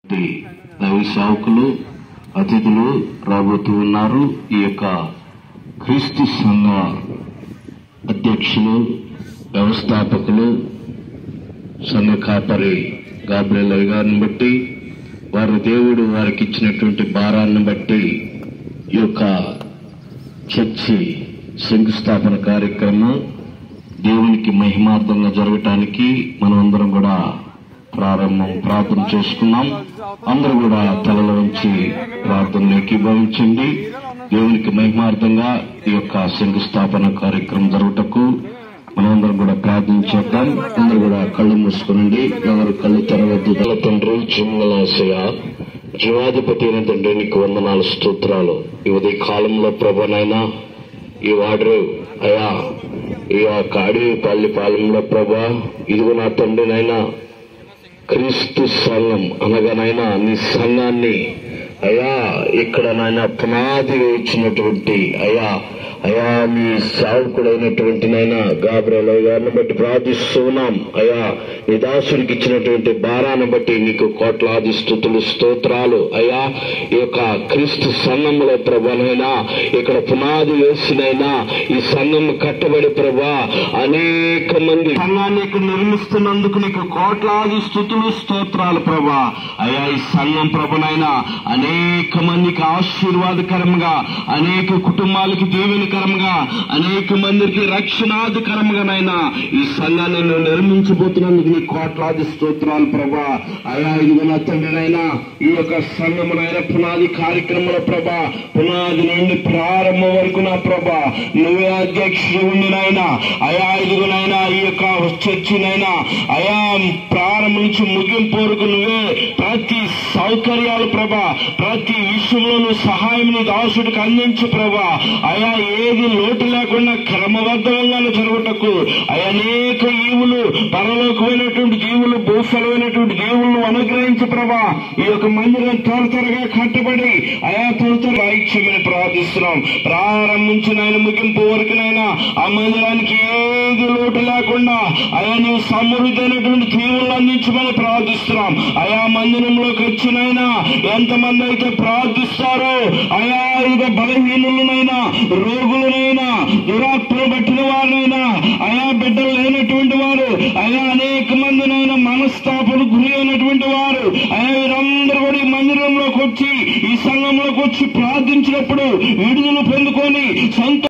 దైవ సేవకులు అతిథులు రాబోతూ ఉన్నారు ఈ యొక్క క్రీస్తు సంఘ అధ్యక్షులు వ్యవస్థాపకులు సంఘ కాపరి గాబ్రియల్ గారిని బట్టి వారి దేవుడు వారికి ఇచ్చినటువంటి భారాన్ని బట్టి ఈ యొక్క చర్చి శంకుస్థాపన కార్యక్రమం దేవునికి మహిమార్థంగా జరగటానికి మనమందరం కూడా ప్రారంభం ప్రార్థన చేసుకున్నాం అందరూ కూడా తలలో ఉంచి ప్రార్థనలు ఏకీభవించండి దేవునికి మహిమార్థంగా ఈ యొక్క శంకుస్థాపన కార్యక్రమం జరుగుటకు మనమందరం కూడా ప్రార్థన చేద్దాం అందరూ కూడా కళ్ళు మూసుకునండి ఎవరు కళ్ళు తెరవద్దు తల తండ్రి చిమ్మలాశయ జీవాధిపతి అయిన తండ్రి నీకు వందనాలు స్తోత్రాలు ఈ ఉదయ కాలంలో ప్రభనైనా ఈ వాడరు అయా ఈ యొక్క అడవి పల్లి పాలెంలో ప్రభా ఇదిగో నా తండ్రినైనా క్రీస్తు సంఘం అనగానైనా నీ సంఘాన్ని అయా ఇక్కడ నాయన పునాది వేయించినటువంటి అయా అయా మీ సేవకుడైనటువంటి నాయన గాబ్రేల గారిని బట్టి ప్రార్థిస్తున్నాం అయా నీ దాసుడికి ఇచ్చినటువంటి భారాన్ని బట్టి నీకు కోట్లాది స్థుతులు స్తోత్రాలు అయా ఈ యొక్క క్రీస్తు సంఘంలో ప్రభనైనా ఇక్కడ పునాది వేసినైనా ఈ సంఘం కట్టబడి ప్రభా అనేక మంది సంఘాన్ని ఇక్కడ నిర్మిస్తున్నందుకు నీకు కోట్లాది స్థుతులు స్తోత్రాలు ప్రభా అయా ఈ సంఘం ప్రభనైనా అనేక మందికి ఆశీర్వాదకరంగా అనేక కుటుంబాలకి దీవెనకరంగా అనేక మందికి రక్షణాధికరంగానైనా ఈ సంఘాన్ని నువ్వు నిర్మించబోతున్నందుకు నీ కోట్లాది స్తోత్రాలు ప్రభా అయా ఇదిగో నా తండ్రినైనా ఈ యొక్క సంఘమునైనా పునాది కార్యక్రమంలో ప్రభా పునాది నుండి ప్రారంభం వరకు నా ప్రభా నువ్వే అధ్యక్షుడినైనా అయా ఇదిగోనైనా ఈ యొక్క చర్చినైనా అయా ప్రారంభం నుంచి ముగింపు వరకు నువ్వే ప్రతి సౌకర్యాలు ప్రభా ప్రతి విషయంలో నువ్వు సహాయం నీ దాసుడికి అందించు ప్రభా అయా ఏది లోటు లేకుండా క్రమబద్ధంగా జరుగుటకు అయా అనేక ఈవులు పరలోకమైనటువంటి జీవులు భూఫలమైనటువంటి జీవులను అనుగ్రహించు ప్రభా ఈ యొక్క మందిరం త్వర త్వరగా కట్టబడి అయా త్వర త్వర ఐక్యమని ప్రార్థిస్తున్నాం ప్రారంభించిన ఆయన ముగింపు వరకునైనా ఆ మందిరానికి ఏది లోటు లేకుండా అయా నీవు సమృద్ధి అయినటువంటి జీవులను అందించమని ప్రార్థిస్తున్నాం అయా మందిరంలోకి వచ్చినైనా ఎంతమంది అయితే ప్రార్థిస్తారో అయా ఇక బలహీనులనైనా రోగులనైనా దురాత్మలు పట్టిన వారినైనా అయా బిడ్డలు లేనటువంటి వారు అయా అనేక మందినైనా మనస్తాపలు గురి అయినటువంటి వారు అయా వీరందరూ కూడా ఈ మందిరంలోకి వచ్చి ఈ సంఘంలోకి వచ్చి ప్రార్థించినప్పుడు విడుదల పొందుకొని సొంత